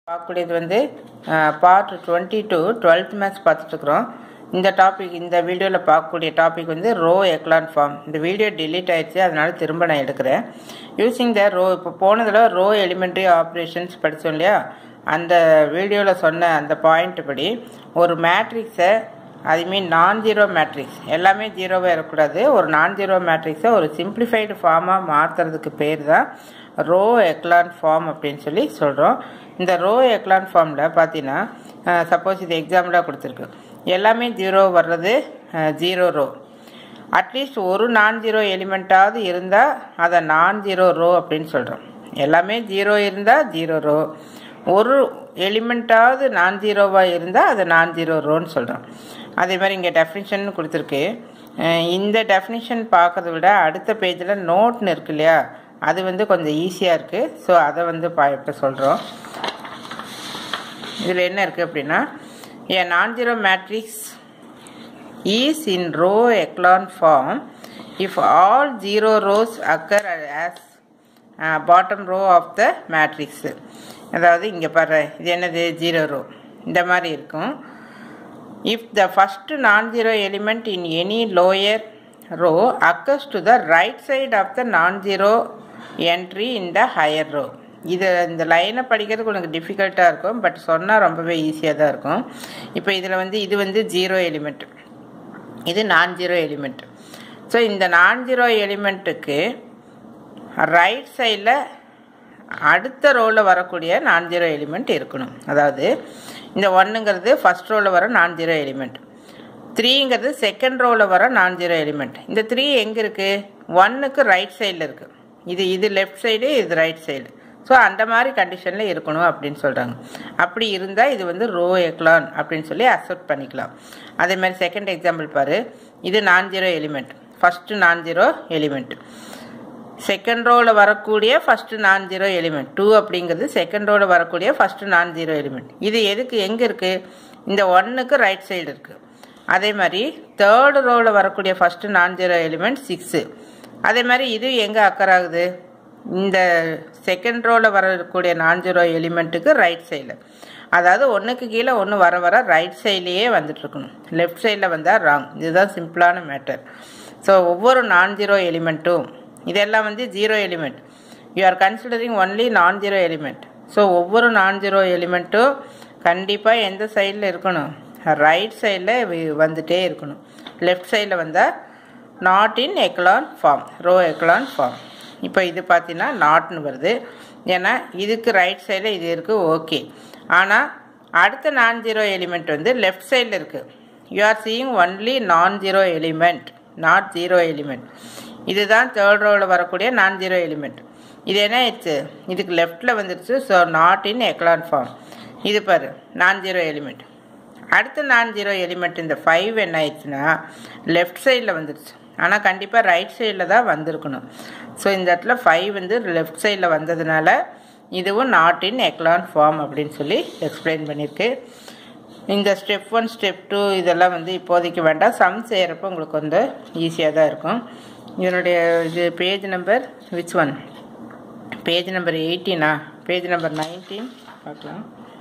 பார்க்கக்கூடியது வந்து part twenty two twelfth maths பார்த்துட்ருக்குறோம் இந்த டாபிக் இந்த வீடியோவில் பார்க்கக்கூடிய டாபிக் வந்து ரோ எக்லான் ஃபார்ம் இந்த வீடியோ delete ஆயிடுச்சு அதனால திரும்ப நான் எடுக்கிறேன் யூஸிங் த ரோ இப்போ போனதில் ரோ எலிமெண்ட்ரி ஆப்ரேஷன்ஸ் படித்தோம் இல்லையா அந்த வீடியோவில் சொன்ன அந்த பாயிண்ட் படி ஒரு மேட்ரிக்ஸை ஐ மீன் நான் ஜீரோ மேட்ரிக்ஸ் எல்லாமே ஜீரோவாக இருக்கக்கூடாது ஒரு நான் ஜீரோ மேட்ரிக்ஸை ஒரு சிம்பிளிஃபைடு ஃபார்மாக மாற்றுறதுக்கு பேர் தான் ரோ எக்லான் ஃபார்ம் அப்படின்னு சொல்லி சொல்கிறோம் இந்த ரோ எக்லான் ஃபார்மில் பார்த்தீங்கன்னா சப்போஸ் இது எக்ஸாம்பிளாக கொடுத்துருக்கு எல்லாமே ஜீரோ வர்றது ஜீரோ ரோ அட்லீஸ்ட் ஒரு நான் ஜீரோ எலிமெண்ட்டாவது இருந்தால் அதை நான் ஜீரோ ரோ அப்படின்னு சொல்கிறோம் எல்லாமே ஜீரோ இருந்தால் ஜீரோ ரோ ஒரு எலிமெண்ட்டாவது நான் ஜீரோவாக இருந்தால் அதை நான் ஜீரோ ரோன்னு சொல்கிறோம் அதே மாதிரி இங்கே டெஃபினிஷன் கொடுத்துருக்கு அஹ் இந்த டெஃபினிஷன் பார்க்கறத விட அடுத்த பேஜில் நோட்னு இருக்கு இல்லையா அது வந்து கொஞ்சம் ஈஸியாக இருக்குது ஸோ அதை வந்து பா இப்போ சொல்கிறோம் இதில் என்ன இருக்குது அப்படின்னா A non zero matrix is in row echelon form if all zero rows occur as uh, bottom row of the matrix அதாவது இங்கே பாரு இது என்னது ஜீரோ ரோ இந்த மாதிரி இருக்கும் if the first non zero element in any lower row occurs to the right side of the non zero entry in the higher row இது இந்த லைனை படிக்கிறதுக்கு உனக்கு டிஃபிகல்ட்டாக இருக்கும் பட் சொன்னால் ரொம்பவே ஈஸியாக தான் இருக்கும் இப்போ இதில் வந்து இது வந்து ஜீரோ எலிமெண்ட் இது நான் ஜீரோ எலிமெண்ட் ஸோ இந்த நான் ஜீரோ எலிமெண்ட்டுக்கு ரைட் சைடில் அடுத்த ரோவில் வரக்கூடிய நான் ஜீரோ எலிமெண்ட் இருக்கணும் அதாவது இந்த ஒன்றுங்கிறது ஃபஸ்ட் ரோவில் வர நான் ஜீரோ எலிமெண்ட் த்ரீங்கிறது செகண்ட் ரோவில் வர நான் ஜீரோ எலிமெண்ட் இந்த த்ரீ எங்கே இருக்குது ஒன்னுக்கு ரைட் சைடில் இருக்குது இது இது லெஃப்ட் சைடு இது ரைட் சைடு ஸோ அந்த மாதிரி கண்டிஷனில் இருக்கணும் அப்படின்னு சொல்கிறாங்க அப்படி இருந்தால் இது வந்து ரோ எக்லான் அப்படின்னு சொல்லி அக்செப்ட் பண்ணிக்கலாம் அதே மாதிரி செகண்ட் எக்ஸாம்பிள் பாரு இது non zero element first non zero element second ரோவில் வரக்கூடிய first non zero element two அப்படிங்கிறது செகண்ட் ரோவில் வரக்கூடிய ஃபஸ்ட்டு நான் ஜீரோ எலிமெண்ட் இது எதுக்கு எங்கே இருக்குது இந்த ஒன்னுக்கு ரைட் சைடு இருக்குது அதே மாதிரி தேர்டு ரோவில் வரக்கூடிய first non zero element six அதே மாதிரி இது எங்கே அக்கர் ஆகுது இந்த செகண்ட் ரோவில் வரக்கூடிய நான் ஜீரோ எலிமெண்ட்டுக்கு ரைட் சைடில் அதாவது ஒன்றுக்கு கீழே ஒன்று வர வர ரைட் சைட்லேயே வந்துட்டுருக்கணும் லெஃப்ட் சைடில் வந்தால் ராங் இதுதான் சிம்பிளான மேட்டர் ஸோ ஒவ்வொரு நான் ஜீரோ எலிமெண்ட்டும் இதெல்லாம் வந்து zero element you are considering only non zero element so ஒவ்வொரு நான் ஜீரோ எலிமெண்ட்டும் கண்டிப்பாக எந்த சைடில் இருக்கணும் ரைட் சைடில் வந்துட்டே இருக்கணும் லெஃப்ட் சைடில் வந்தால் not in echelon form row echelon form இப்போ இது பார்த்தீங்கன்னா நாட்னு வருது ஏன்னா இதுக்கு ரைட் சைடில் இது இருக்குது ஓகே ஆனால் அடுத்த நான் ஜீரோ எலிமெண்ட் வந்து லெஃப்ட் சைடில் இருக்குது you are seeing only non zero element not zero element இதுதான் தேர்ட் ரோவில் வரக்கூடிய நான் ஜீரோ எலிமெண்ட் இது என்ன ஆயிடுச்சு இதுக்கு லெஃப்டில் வந்துடுச்சு so not in echelon form இது பாரு நான் ஜீரோ எலிமெண்ட் அடுத்த நான் ஜீரோ எலிமெண்ட் இந்த ஃபைவ் என்ன ஆயிடுச்சுன்னா லெஃப்ட் சைடில் வந்துடுச்சு ஆனால் கண்டிப்பாக ரைட் சைடில் தான் வந்திருக்கணும் ஸோ இந்த இடத்துல ஃபைவ் வந்து லெஃப்ட் சைடில் வந்ததுனால இதுவும் நாட் இன் எக்லான் ஃபார்ம் அப்படின்னு சொல்லி எக்ஸ்பிளைன் பண்ணியிருக்கு இந்த ஸ்டெப் ஒன் ஸ்டெப் டூ இதெல்லாம் வந்து இப்போதைக்கு வேண்டாம் சம் செய்கிறப்ப உங்களுக்கு வந்து ஈஸியாக தான் இருக்கும் இதனுடைய இது page number which one page number எயிட்டீனா பேஜ் நம்பர் நைன்டீன் பார்க்கலாம்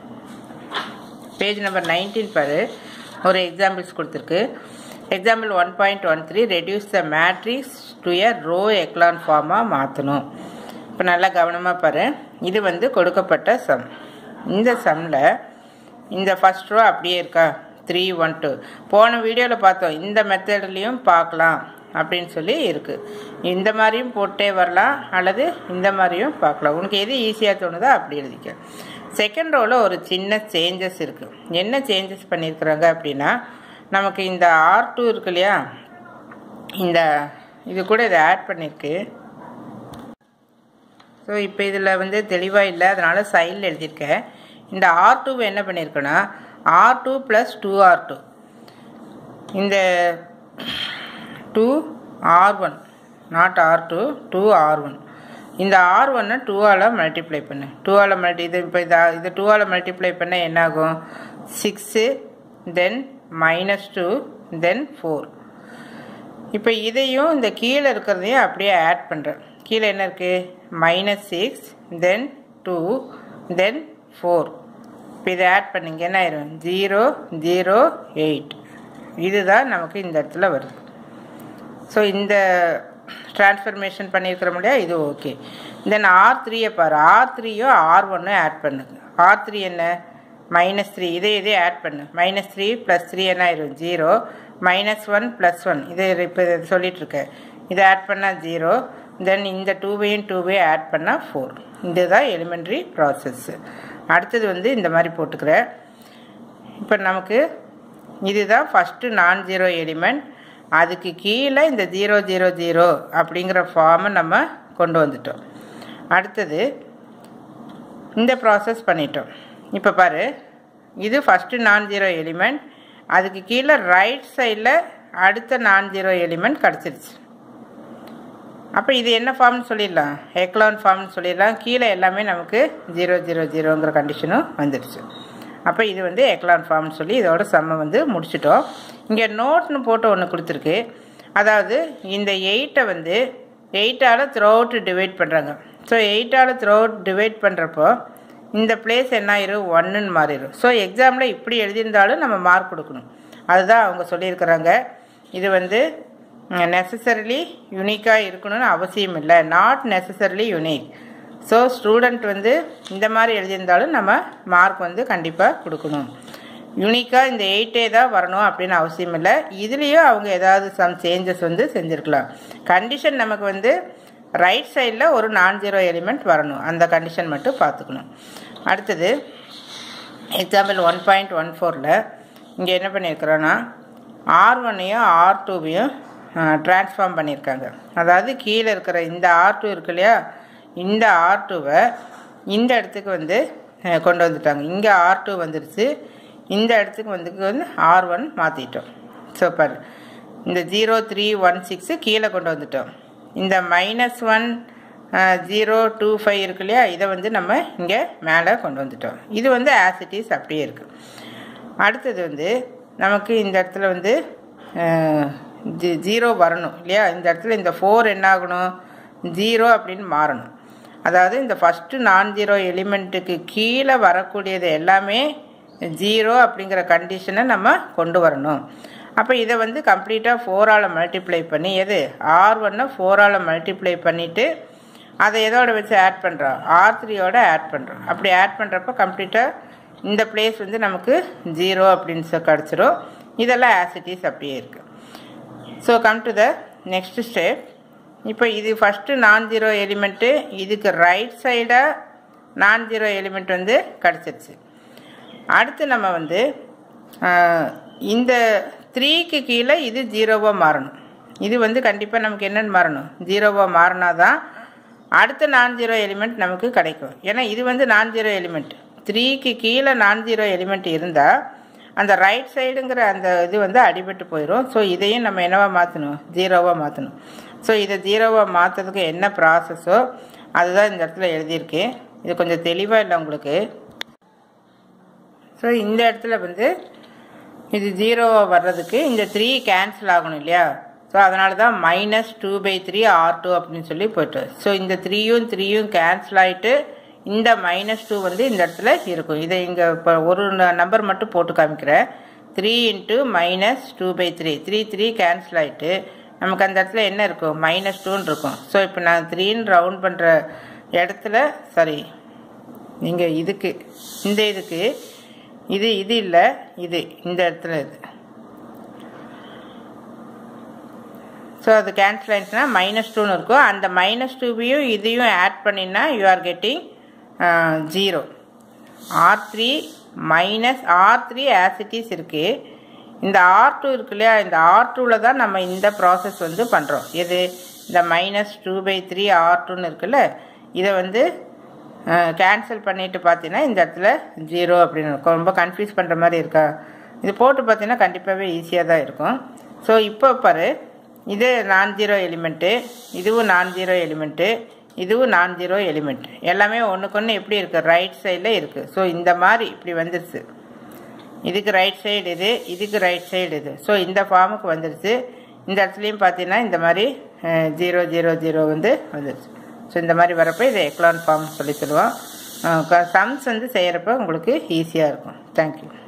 பேஜ் நம்பர் நைன்டீன் பாரு ஒரு எக்ஸாம்பிள்ஸ் கொடுத்துருக்கு example one point one three reduce the matrix to a row echelon ஃபார்மாக மாற்றணும் இப்போ நல்லா கவனமாக பாரு இது வந்து கொடுக்கப்பட்ட சம் இந்த சம்மில் இந்த ஃபஸ்ட் ரோ அப்படியே இருக்கா த்ரீ ஒன் டூ போன வீடியோவில் பார்த்தோம் இந்த மெத்தட்லேயும் பார்க்கலாம் அப்படின்னு சொல்லி இருக்குது இந்த மாதிரியும் போட்டே வரலாம் அல்லது இந்த மாதிரியும் பார்க்கலாம் உனக்கு எது ஈஸியாக தோணுதோ அப்படி எழுதிக்க செகண்ட் ரோவில் ஒரு சின்ன சேஞ்சஸ் இருக்குது என்ன சேஞ்சஸ் பண்ணியிருக்கிறாங்க அப்படின்னா நமக்கு இந்த ஆர் டூ இருக்கு இல்லையா இந்த இது கூட இதை ஆட் பண்ணியிருக்கு ஸோ இப்போ இதில் வந்து தெளிவாக இல்லை அதனால் சைடில் எழுதியிருக்கேன் இந்த ஆர் டூவை என்ன பண்ணியிருக்கேன்னா R two plus two R two இந்த two R one not R two two R one இந்த ஆர் ஒன்னை டூவால் மல்டிப்ளை பண்ணு டூவால் மல்டி இது இப்போ இதை இது டூவால் மல்டிப்ளை பண்ண என்னாகும் six then minus two then four இப்போ இதையும் இந்த கீழே இருக்கிறதையும் அப்படியே ஆட் பண்ணுறேன் கீழே என்ன இருக்குது minus six then two then four இப்போ இதை ஆட் பண்ணிங்க என்ன ஆயிரும் ஜீரோ ஜீரோ எயிட் இதுதான் நமக்கு இந்த இடத்துல வருது ஸோ இந்த ட்ரான்ஸ்ஃபர்மேஷன் பண்ணியிருக்கிறோம் இல்லையா இது ஓகே தென் ஆர் த்ரீயை பாரு ஆர் த்ரீயோ ஆர் ஒன்னும் ஆட் பண்ணுங்க ஆர் த்ரீ என்ன மைனஸ் த்ரீ இதே இதே ஆட் பண்ணு மைனஸ் த்ரீ ப்ளஸ் த்ரீ என்ன ஆயிரும் zero minus one plus one இது இப்போ சொல்லிட்டு இருக்கேன் இதை ஆட் பண்ணால் ஜீரோ தென் இந்த டூவையும் டூவையும் ஆட் பண்ணால் ஃபோர் இதுதான் எலிமெண்ட்ரி ப்ராசஸ்ஸு அடுத்தது வந்து இந்த மாதிரி போட்டுக்கிறேன் இப்போ நமக்கு இதுதான் ஃபஸ்ட்டு நான் ஜீரோ எலிமெண்ட் அதுக்கு கீழே இந்த ஜீரோ ஜீரோ ஜீரோ அப்படிங்கிற ஃபார்மை நம்ம கொண்டு வந்துட்டோம் அடுத்தது இந்த ப்ராசஸ் பண்ணிட்டோம் இப்போ பாரு இது ஃபஸ்ட்டு நான் ஜீரோ எலிமெண்ட் அதுக்கு கீழே ரைட் சைடில் அடுத்த நான் ஜீரோ எலிமெண்ட் கிடச்சிருச்சு அப்போ இது என்ன ஃபார்ம்னு சொல்லிடலாம் எக்லான் ஃபார்ம்னு சொல்லிடலாம் கீழே எல்லாமே நமக்கு ஜீரோ ஜீரோ ஜீரோங்கிற கண்டிஷனும் வந்துடுச்சு அப்போ இது வந்து எக்லான் ஃபார்ம்னு சொல்லி இதோட செம்ம வந்து முடிச்சிட்டோம் இங்கே நோட்னு போட்டு ஒன்று கொடுத்துருக்கு அதாவது இந்த எயிட்டை வந்து எயிட்டால் த்ரோ அவுட் டிவைட் பண்ணுறாங்க ஸோ எயிட்டால் த்ரோ அவுட் டிவைட் பண்ணுறப்போ இந்த பிளேஸ் என்ன ஆயிரும் ஒன்றுன்னு மாறிடும் ஸோ எக்ஸாமில் இப்படி எழுதியிருந்தாலும் நம்ம மார்க் கொடுக்கணும் அதுதான் அவங்க சொல்லியிருக்கிறாங்க இது வந்து நெசசரிலி யூனிக்காக இருக்கணும்னு அவசியம் இல்லை not necessarily unique so student வந்து இந்த மாதிரி எழுதியிருந்தாலும் நம்ம மார்க் வந்து கண்டிப்பாக கொடுக்கணும் யூனிக்காக இந்த எயிட்டே தான் வரணும் அப்படின்னு அவசியம் இல்லை இதுலேயும் அவங்க ஏதாவது சம் சேஞ்சஸ் வந்து செஞ்சுருக்கலாம் கண்டிஷன் நமக்கு வந்து ரைட் சைடில் ஒரு நான் ஜீரோ எலிமெண்ட் வரணும் அந்த கண்டிஷன் மட்டும் பார்த்துக்கணும் அடுத்தது எக்ஸாம்பிள் ஒன் பாயிண்ட் ஒன் ஃபோரில் இங்கே என்ன பண்ணியிருக்கிறோன்னா ஆர் ஒன்னையும் ஆர் டூவையும் ட்ரான்ஸ்ஃபார்ம் பண்ணியிருக்காங்க அதாவது கீழே இருக்கிற இந்த ஆர் டூ இருக்கு இல்லையா இந்த ஆர் டூவை இந்த இடத்துக்கு வந்து கொண்டு வந்துட்டாங்க இங்கே ஆர் டூ வந்துருச்சு இந்த இடத்துக்கு வந்து வந்து ஆர் ஒன் மாற்றிட்டோம் ஸோ பாரு இந்த ஜீரோ த்ரீ ஒன் சிக்ஸு கீழே கொண்டு வந்துட்டோம் இந்த minus one zero two five இருக்கு இல்லையா இதை வந்து நம்ம இங்கே மேலே கொண்டு வந்துட்டோம் இது வந்து ஆசிட்டிஸ் அப்படியே இருக்குது அடுத்தது வந்து நமக்கு இந்த இடத்துல வந்து ஜீரோ வரணும் இல்லையா இந்த இடத்துல இந்த ஃபோர் என்ன ஆகணும் ஜீரோ அப்படின்னு மாறணும் அதாவது இந்த ஃபஸ்ட்டு நான் ஜீரோ எலிமெண்ட்டுக்கு கீழே வரக்கூடியது எல்லாமே ஜீரோ அப்படிங்கிற கண்டிஷனை நம்ம கொண்டு வரணும் அப்போ இதை வந்து கம்ப்ளீட்டாக ஃபோரால் மல்டிப்ளை பண்ணி எது ஆர் ஒன்னை ஃபோரால் மல்டிப்ளை பண்ணிவிட்டு அதை எதோட வச்சு ஆட் பண்ணுறோம் ஆர் த்ரீயோட ஆட் பண்ணுறோம் அப்படி ஆட் பண்ணுறப்ப கம்ப்ளீட்டாக இந்த பிளேஸ் வந்து நமக்கு ஜீரோ அப்படின்னு சொல்லி கிடச்சிரும் இதெல்லாம் ஆசிட்டிஸ் அப்படியே இருக்குது so come to the next step இப்போ இது ஃபஸ்ட்டு நான் ஜீரோ எலிமெண்ட்டு இதுக்கு ரைட் சைடாக நான் ஜீரோ எலிமெண்ட் வந்து கிடச்சிருச்சு அடுத்து நம்ம வந்து இந்த த்ரீக்கு கீழே இது ஜீரோவாக மாறணும் இது வந்து கண்டிப்பாக நமக்கு என்னென்னு மாறணும் ஜீரோவாக மாறினா தான் அடுத்த நான் ஜீரோ எலிமெண்ட் நமக்கு கிடைக்கும் ஏன்னா இது வந்து நான் ஜீரோ எலிமெண்ட் த்ரீக்கு கீழே நான் ஜீரோ எலிமெண்ட் இருந்தால் அந்த ரைட் சைடுங்கிற அந்த இது வந்து அடிபட்டு போயிடும் ஸோ இதையும் நம்ம என்னவா மாற்றணும் ஜீரோவாக மாற்றணும் ஸோ இதை ஜீரோவாக மாற்றுறதுக்கு என்ன ப்ராசஸோ அதுதான் இந்த இடத்துல எழுதியிருக்கேன் இது கொஞ்சம் தெளிவாக இல்லை உங்களுக்கு ஸோ இந்த இடத்துல வந்து இது ஜீரோவாக வர்றதுக்கு இந்த த்ரீ கேன்சல் ஆகணும் இல்லையா ஸோ அதனால தான் minus two by three R two அப்படின்னு சொல்லி போயிட்டு ஸோ இந்த த்ரீயும் த்ரீயும் கேன்சல் ஆகிட்டு இந்த மைனஸ் டூ வந்து இந்த இடத்துல இருக்கும் இதை இங்கே இப்போ ஒரு நம்பர் மட்டும் போட்டு காமிக்கிறேன் three into minus two by three three three cancel ஆகிட்டு நமக்கு அந்த இடத்துல என்ன இருக்கும் மைனஸ் டூன்னு இருக்கும் ஸோ இப்போ நான் த்ரீன்னு ரவுண்ட் பண்ணுற இடத்துல சாரி நீங்கள் இதுக்கு இந்த இதுக்கு இது இது இல்லை இது இந்த இடத்துல இது ஸோ அது கேன்சல் ஆயிடுச்சுன்னா மைனஸ் டூன்னு இருக்கும் அந்த மைனஸ் டூவையும் இதையும் ஆட் பண்ணினா you are getting zero R three minus R three as it is இருக்குது இந்த ஆர் டூ இருக்கு இல்லையா இந்த ஆர் டூவில் தான் நம்ம இந்த ப்ராசஸ் வந்து பண்ணுறோம் எது இந்த minus two by three R டூன்னு இருக்குல்ல இதை வந்து கேன்சல் பண்ணிட்டு பார்த்தீங்கன்னா இந்த இடத்துல ஜீரோ அப்படின்னு இருக்கும் ரொம்ப கன்ஃபியூஸ் பண்ணுற மாதிரி இருக்கா இது போட்டு பார்த்தீங்கன்னா கண்டிப்பாகவே ஈஸியாக தான் இருக்கும் ஸோ இப்போ பாரு இது நான் ஜீரோ எலிமெண்ட்டு இதுவும் நான் ஜீரோ எலிமெண்ட்டு இதுவும் நான் ஜீரோ எலிமெண்ட் எல்லாமே ஒன்றுக்கு ஒன்று எப்படி இருக்குது ரைட் சைடில் இருக்குது ஸோ இந்த மாதிரி இப்படி வந்துருச்சு இதுக்கு ரைட் சைடு இது இதுக்கு ரைட் சைடு இது ஸோ இந்த ஃபார்முக்கு வந்துருச்சு இந்த இடத்துலையும் பார்த்தீங்கன்னா இந்த மாதிரி ஜீரோ ஜீரோ ஜீரோ வந்து வந்துருச்சு ஸோ இந்த மாதிரி வரப்போ இதை எக்லான் ஃபார்ம் சொல்லி சொல்லுவோம் சம்ஸ் வந்து செய்கிறப்ப உங்களுக்கு ஈஸியாக இருக்கும் தேங்க்யூ